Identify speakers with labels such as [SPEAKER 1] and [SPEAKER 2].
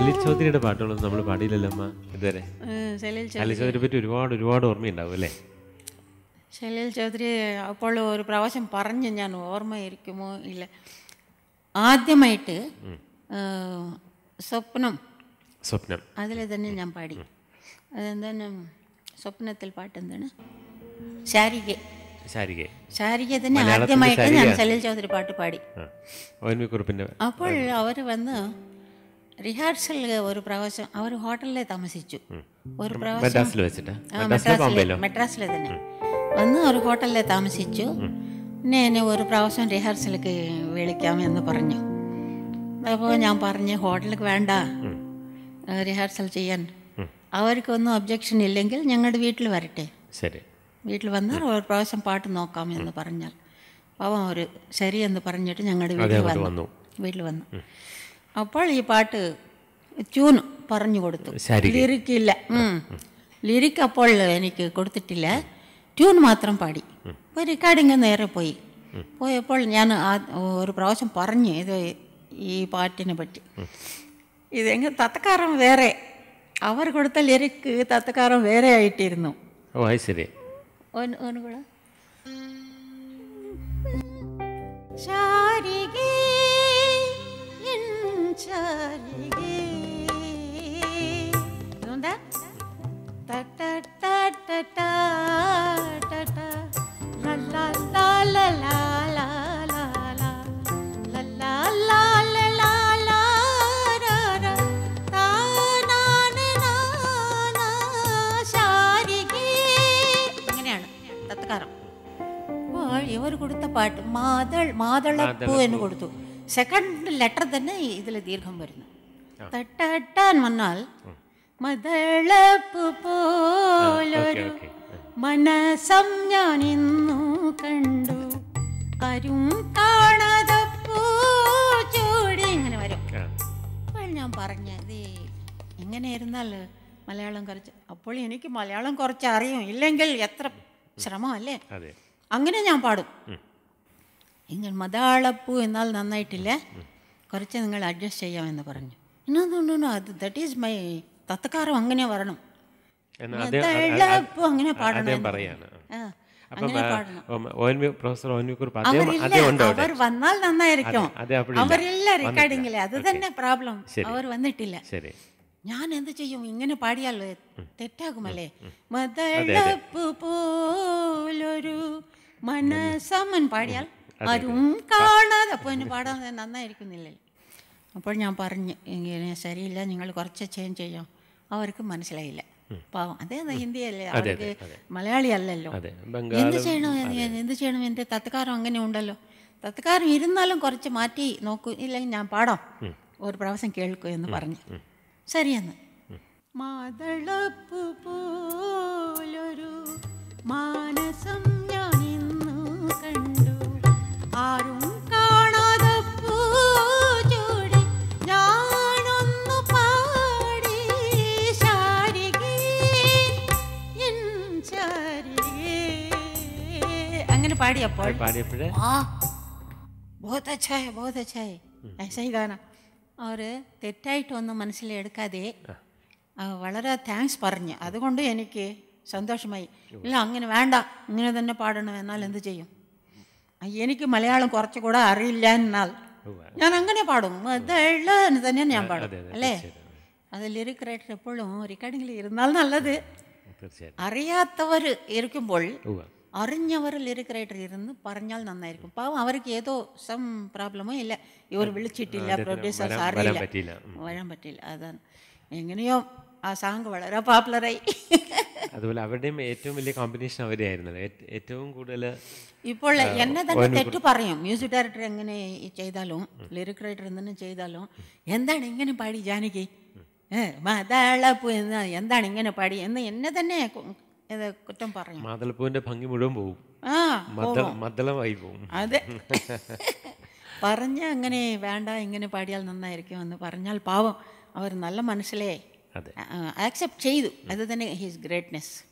[SPEAKER 1] സലിൽ ചൗധരിയുടെ പാട്ടുകളൊന്നും നമ്മൾ പാടിയില്ലല്ലോ അമ്മ ഇതുവരെ
[SPEAKER 2] ഏഹ് സലീൽ ചൗ-
[SPEAKER 1] സലിൽ ചൗധരിയെ പറ്റി ഒരുപാട് ഒരുപാട് ഓർമ്മയുണ്ടാവും അല്ലേ
[SPEAKER 2] സലീൽ ചൗധരി അപ്പോൾ ഒരു പ്രാവശ്യം പറഞ്ഞ് ഞാൻ ഓർമ്മയിരിക്കുമോ ഇല്ല ആദ്യമായിട്ട് ഏഹ്, സ്വപ്നം
[SPEAKER 1] സ്വപ്നം
[SPEAKER 2] അതിൽ തന്നെ ഞാൻ പാടി അതെന്താണ് സ്വപ്നത്തിൽ പാട്ട് എന്താണ് ശാരിക
[SPEAKER 1] ശാരികെ
[SPEAKER 2] ശാരിക തന്നെ
[SPEAKER 1] മലയാളത്തിലെ
[SPEAKER 2] ആദ്യമായിട്ട് ഞാൻ
[SPEAKER 1] ശാരിക.
[SPEAKER 2] സലീൽ ചൗധരി പാട്ട് പാടി
[SPEAKER 1] ആ ഒ എൻ വി കുറിപ്പിൻ്റെ
[SPEAKER 2] അപ്പോൾ അവർ വന്ന് റിഹാർസൽ ഒരു പ്രാവശ്യം അവർ ഹോട്ടലിൽ താമസിച്ചു ഒരു പ്രാവശ്യം
[SPEAKER 1] മദ്രാസിൽ വെച്ചിട്ട്
[SPEAKER 2] ആ,
[SPEAKER 1] മദ്രാസിലോ
[SPEAKER 2] മെഡ്രാസിലെ
[SPEAKER 1] ബോംബെയിലോ
[SPEAKER 2] മെഡ്രാസിൽ തന്നെ വന്ന് ഒരു ഹോട്ടലിൽ താമസിച്ചു പിന്നെ എന്നെ ഒരു പ്രാവശ്യം റിഹാർസലിക്ക് വിളിക്കാമെന്ന് പറഞ്ഞു അപ്പോൾ ഞാൻ പറഞ്ഞു ഹോട്ടലിലേക്ക് വേണ്ട റിഹാർസൽ ചെയ്യാൻ അവർക്കൊന്നും ഒബ്ജക്ഷൻ ഇല്ലെങ്കിൽ ഞങ്ങളുടെ വീട്ടിൽ വരട്ടെ
[SPEAKER 1] ശരി
[SPEAKER 2] വീട്ടിൽ വന്നാൽ ഒരു പ്രാവശ്യം പാട്ട് നോക്കാം എന്ന് പറഞ്ഞാൽ പാവം ഒരു ശരി എന്ന് പറഞ്ഞിട്ട് ഞങ്ങളുടെ വീട്ടിൽ
[SPEAKER 1] അങ്ങോട്ട്
[SPEAKER 2] വന്നു
[SPEAKER 1] വന്നു.
[SPEAKER 2] വീട്ടിൽ വന്നു അപ്പോൾ ഈ പാട്ട് ട്യൂൺ പറഞ്ഞു കൊടുത്തു
[SPEAKER 1] ശാരിക.
[SPEAKER 2] ലിറിക് ഇല്ല ലിറിക് അപ്പോൾ എനിക്ക് കൊടുത്തിട്ടില്ല ട്യൂൺ മാത്രം പാടി അപ്പോൾ റെക്കോർഡിങ് നേരെ പോയി പോയപ്പോൾ ഞാൻ ആ- ഒരു പ്രാവശ്യം പറഞ്ഞു ഇത് ഈ പാട്ടിനെ പറ്റി ഇതെങ്ങനെ തത്തക്കാരം വേറെ അവർ കൊടുത്ത ലിറിക്ക് തത്തക്കാരം വേറെ ആയിട്ടിരുന്നു
[SPEAKER 1] ഓ അത് ശരി
[SPEAKER 2] ഒന്ന് ഒന്ന് കൂടെ ശാരികേ എൻ ശാരികേ ഇതുകൊണ്ടാ ടടടടടടാ, ടടാ, ലലാ, ലാലാ, ലാലാ, ലാലാ, ലലാ, ലാലാ, ലാലാ, രാരാ, താനാന, നാനാ, ശാരികേ. ഇങ്ങനെയാണ് തത്കാരം അപ്പോൾ ഇവർ കൊടുത്ത പാട്ട് മാതൾ മാതളപ്പൂ എന്ന് കൊടുത്തു സെക്കൻഡ് ലെറ്റർ തന്നെ ഇതിൽ ദീർഘം വരുന്നു തട്ടാൻ വന്നാൽ മതളപ്പു പോലൊരു
[SPEAKER 1] ഓക്കെ
[SPEAKER 2] മനസം ഞാൻ ഇന്നു കണ്ടു അരും കാണാതെ പൂച്ചൂടി ഇങ്ങനെ വരും
[SPEAKER 1] ആ
[SPEAKER 2] അപ്പോൾ ഞാൻ പറഞ്ഞ ഇത് എങ്ങനെ ഇരുന്നാൽ മലയാളം കുറച്ച് അപ്പോൾ എനിക്ക് മലയാളം കുറച്ച് അറിയും ഇല്ലെങ്കിൽ എത്ര ശ്രമമല്ലേ
[SPEAKER 1] അതെ
[SPEAKER 2] അങ്ങനെ ഞാൻ പാടും നിങ്ങൾ മതാളപ്പൂ എന്നാൽ നന്നായിട്ടില്ല കുറച്ച് നിങ്ങൾ അഡ്ജസ്റ്റ് ചെയ്യാമെന്ന് പറഞ്ഞു ഇന്നൊന്നും അത് ദറ്റ് ഈസ് മൈ തത്തക്കാരം അങ്ങനെ വരണം
[SPEAKER 1] എന്നാൽ അദ്ദേഹം
[SPEAKER 2] മതാളപ്പൂ അങ്ങനെ പാടണം
[SPEAKER 1] അദ്ദേഹം
[SPEAKER 2] എന്ന്
[SPEAKER 1] പറയാണ്
[SPEAKER 2] ആ,
[SPEAKER 1] അപ്പം
[SPEAKER 2] അങ്ങനെ പാടണം
[SPEAKER 1] ഒ എൻ വി പ്രൊഫസർ ഒ എൻ വി കുറിപ്പ് അദ്ദേഹം
[SPEAKER 2] അവരില്ല
[SPEAKER 1] അദ്ദേഹം ഉണ്ടോ അവിടെ
[SPEAKER 2] അവർ വന്നാൽ നന്നായിരിക്കും
[SPEAKER 1] അതെ, അതെ, അപ്പോഴില്ല.
[SPEAKER 2] അവരില്ല റെക്കോർഡിങ്ങില് അത് തന്നെ പ്രോബ്ലം
[SPEAKER 1] ശരി.
[SPEAKER 2] അവർ വന്നിട്ടില്ല
[SPEAKER 1] ശരി
[SPEAKER 2] ഞാൻ എന്ത് ചെയ്യും ഇങ്ങനെ പാടിയാൽ തെറ്റാകുമല്ലേ മതളപ്പ് പോലൊരു മനസ്സമ്മൻ പാടിയാൽ ആരും കാണാതെ അപ്പോൾ എന്നെ പാടാൻ നന്നായിരിക്കുന്നില്ലേ അപ്പോൾ ഞാൻ പറഞ്ഞു ഇങ്ങനെ ശരിയില്ല നിങ്ങൾ കുറച്ച് ചേഞ്ച് ചെയ്യാം അവർക്ക് മനസ്സിലായില്ല പാവം അതേ ഹിന്ദിയല്ലേ അവർക്ക് മലയാളി അല്ലല്ലോ
[SPEAKER 1] അതെ
[SPEAKER 2] എന്ത്
[SPEAKER 1] ബംഗാളും
[SPEAKER 2] ചെയ്യണം ഞാൻ എന്ത് ചെയ്യണം എൻ്റെ തത്കാരം അങ്ങനെ ഉണ്ടല്ലോ തത്കാരം ഇരുന്നാലും കുറച്ച് മാറ്റി നോക്കൂ ഇല്ലെങ്കിൽ ഞാൻ പാടാം ഒരു പ്രാവശ്യം കേൾക്കൂ എന്ന് പറഞ്ഞു ശരിയെന്ന് മാതളപ്പു പോലൊരു മാനസം ഞാൻ ഇന്നു കണ്ടു ആരും കാണാതെ പൂച്ചൂടി ഞാനൊന്നു പാടി ശാരികേ എൻ ശാരികേ അങ്ങനെ പാടിയപ്പോൾ
[SPEAKER 1] പാടിയപ്പോഴേ
[SPEAKER 2] ആ बहुत अच्छा है बहुत अच्छा है ऐसा ही गाना അവർ തെറ്റായിട്ടൊന്നും മനസ്സിലെടുക്കാതെ ആ, വളരെ താങ്ക്സ് പറഞ്ഞു അതുകൊണ്ട് എനിക്ക് സന്തോഷമായി ഇല്ല അങ്ങനെ വേണ്ട ഇങ്ങനെ തന്നെ പാടണം എന്നാൽ എന്ത് ചെയ്യും ആ, എനിക്ക് മലയാളം കുറച്ചുകൂടെ അറിയില്ല എന്നാൽ ഞാൻ അങ്ങനെ പാടും മതള്ള എന്ന് തന്നെ ഞാൻ പാടും
[SPEAKER 1] അതെ, അതെ,
[SPEAKER 2] അല്ലേ
[SPEAKER 1] തീർച്ചയായിട്ടും.
[SPEAKER 2] അത് ലിറിക് റൈറ്റർ എപ്പോഴും റെക്കോർഡിങ്ങിൽ ഇരുന്നാൽ നല്ലത്
[SPEAKER 1] തീർച്ചയായിട്ടും
[SPEAKER 2] അറിയാത്തവർ ഇരിക്കുമ്പോൾ
[SPEAKER 1] ഉവ്വ.
[SPEAKER 2] അറിഞ്ഞവർ ലിറിക് റൈറ്റർ ഇരുന്ന് പറഞ്ഞാൽ നന്നായിരിക്കും പാവം അവർക്ക് ഏതോ സം പ്രോബ്ലമോ ഇല്ല ഇവർ വിളിച്ചിട്ടില്ല പ്രൊഡ്യൂസേഴ്സ്
[SPEAKER 1] വരാൻ- വരാൻ
[SPEAKER 2] അറിയില്ല
[SPEAKER 1] പറ്റിയില്ല. ഉം.
[SPEAKER 2] വരാൻ പറ്റില്ല അതാണ് എങ്ങനെയോ ആ സാങ് വളരെ പോപ്പുലറായി
[SPEAKER 1] അതുപോലെ അവരുടെയും ഏറ്റവും വലിയ കോമ്പിനേഷൻ അവരെയായിരുന്നല്ലോ ഏറ്റ്- ഏറ്റവും കൂടുതൽ
[SPEAKER 2] ഇപ്പോൾ എന്നെ തന്നെ തെറ്റ് പറയും മ്യൂസിക് ഡയറക്ടർ എങ്ങനെ ഈ ചെയ്താലും ലിറിക് റൈറ്റർ എന്തെങ്കിലും ചെയ്താലും എന്താണ് ഇങ്ങനെ പാടി ജാനകി ഏ മതാളപ്പൂ എന്ന് എന്താണ് ഇങ്ങനെ പാടി എന്ന് എന്നെ തന്നെ കു- ഇത് കുറ്റം പറയും
[SPEAKER 1] മാതളപ്പൂവിന്റെ ഭംഗി മുഴുവൻ പോവും
[SPEAKER 2] ആ
[SPEAKER 1] മദ്ദ മദ്ദളമായി പോവും
[SPEAKER 2] അതെ പറഞ്ഞ അങ്ങനെ വേണ്ട ഇങ്ങനെ പാടിയാൽ നന്നായിരിക്കും എന്ന് പറഞ്ഞാൽ പാവം അവർ നല്ല മനസ്സിലേ
[SPEAKER 1] അതെ
[SPEAKER 2] ആക്സെപ്റ്റ് ചെയ്തു അത് തന്നെ ഹിസ് ഗ്രേറ്റ്നെസ്